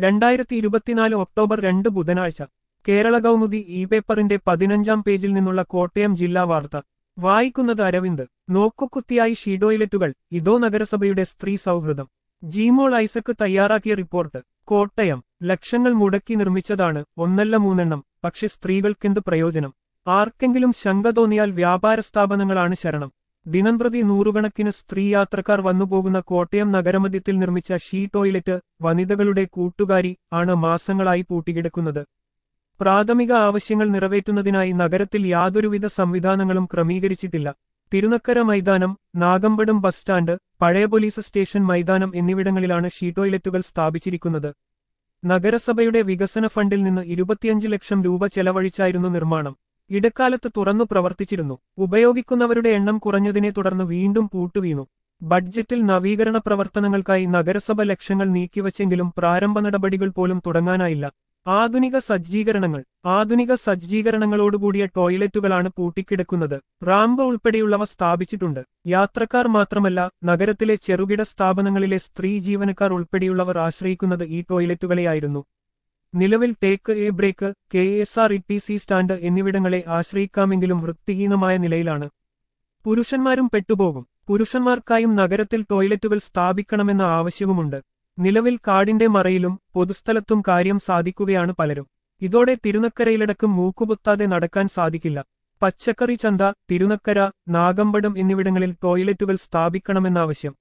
രണ്ടായിരത്തി ഇരുപത്തിനാല് ഒക്ടോബർ രണ്ട് ബുധനാഴ്ച കേരള കൗമുദി ഇ പേപ്പറിന്റെ പതിനഞ്ചാം പേജിൽ നിന്നുള്ള കോട്ടയം ജില്ലാ വാർത്ത വായിക്കുന്നത് അരവിന്ദ് നോക്കുകുത്തിയായി ഷീഡോയിലറ്റുകൾ ഇതോ നഗരസഭയുടെ സ്ത്രീ സൗഹൃദം ജീമോൾ ഐസക്ക് തയ്യാറാക്കിയ റിപ്പോർട്ട് കോട്ടയം ലക്ഷങ്ങൾ മുടക്കി നിർമ്മിച്ചതാണ് ഒന്നല്ല മൂന്നെണ്ണം പക്ഷെ സ്ത്രീകൾക്കെന്ത് പ്രയോജനം ആർക്കെങ്കിലും ശങ്ക തോന്നിയാൽ വ്യാപാര സ്ഥാപനങ്ങളാണ് ശരണം ദിനംപ്രതി നൂറുകണക്കിന് സ്ത്രീ യാത്രക്കാർ വന്നുപോകുന്ന കോട്ടയം നഗരമധ്യത്തിൽ നിർമ്മിച്ച ഷീ ടോയ്ലറ്റ് വനിതകളുടെ കൂട്ടുകാരി ആണ് മാസങ്ങളായി പൂട്ടിക്കിടക്കുന്നത് പ്രാഥമിക ആവശ്യങ്ങൾ നിറവേറ്റുന്നതിനായി നഗരത്തിൽ യാതൊരുവിധ സംവിധാനങ്ങളും ക്രമീകരിച്ചിട്ടില്ല തിരുനക്കര മൈതാനം നാഗമ്പടം ബസ് സ്റ്റാൻഡ് പഴയ പോലീസ് സ്റ്റേഷൻ മൈതാനം എന്നിവിടങ്ങളിലാണ് ഷീ ടോയ്ലറ്റുകൾ സ്ഥാപിച്ചിരിക്കുന്നത് നഗരസഭയുടെ വികസന ഫണ്ടിൽ നിന്ന് ഇരുപത്തിയഞ്ച് ലക്ഷം രൂപ ചെലവഴിച്ചായിരുന്നു നിർമ്മാണം ഇടക്കാലത്ത് തുറന്നു പ്രവർത്തിച്ചിരുന്നു ഉപയോഗിക്കുന്നവരുടെ എണ്ണം കുറഞ്ഞതിനെ തുടർന്ന് വീണ്ടും പൂട്ടുവീണു ബഡ്ജറ്റിൽ നവീകരണ പ്രവർത്തനങ്ങൾക്കായി നഗരസഭ ലക്ഷങ്ങൾ നീക്കിവച്ചെങ്കിലും പ്രാരംഭ നടപടികൾ പോലും തുടങ്ങാനായില്ല ആധുനിക സജ്ജീകരണങ്ങൾ ആധുനിക സജ്ജീകരണങ്ങളോടുകൂടിയ ടോയ്ലറ്റുകളാണ് പൂട്ടിക്കിടക്കുന്നത് റാമ്പ് ഉൾപ്പെടെയുള്ളവ സ്ഥാപിച്ചിട്ടുണ്ട് യാത്രക്കാർ മാത്രമല്ല നഗരത്തിലെ ചെറുകിട സ്ഥാപനങ്ങളിലെ സ്ത്രീ ജീവനക്കാർ ഉൾപ്പെടെയുള്ളവർ ആശ്രയിക്കുന്നത് ഈ ടോയ്ലറ്റുകളെയായിരുന്നു നിലവിൽ take a break K S R E T C stand എന്നിവിടങ്ങളെ ആശ്രയിക്കാമെങ്കിലും വൃത്തിഹീനമായ നിലയിലാണ് പുരുഷന്മാരും പെട്ടുപോകും പുരുഷന്മാർക്കായും നഗരത്തിൽ ടോയ്ലറ്റുകൾ സ്ഥാപിക്കണമെന്ന ആവശ്യവുമുണ്ട് നിലവിൽ കാടിന്റെ മറയിലും പൊതുസ്ഥലത്തും കാര്യം സാധിക്കുകയാണ് പലരും ഇതോടെ തിരുനക്കരയിലടക്കം മൂക്കുപൊത്താതെ നടക്കാൻ സാധിക്കില്ല പച്ചക്കറി ചന്ത തിരുനക്കര നാഗമ്പടം എന്നിവിടങ്ങളിൽ ടോയ്ലറ്റുകൾ സ്ഥാപിക്കണമെന്ന ആവശ്യം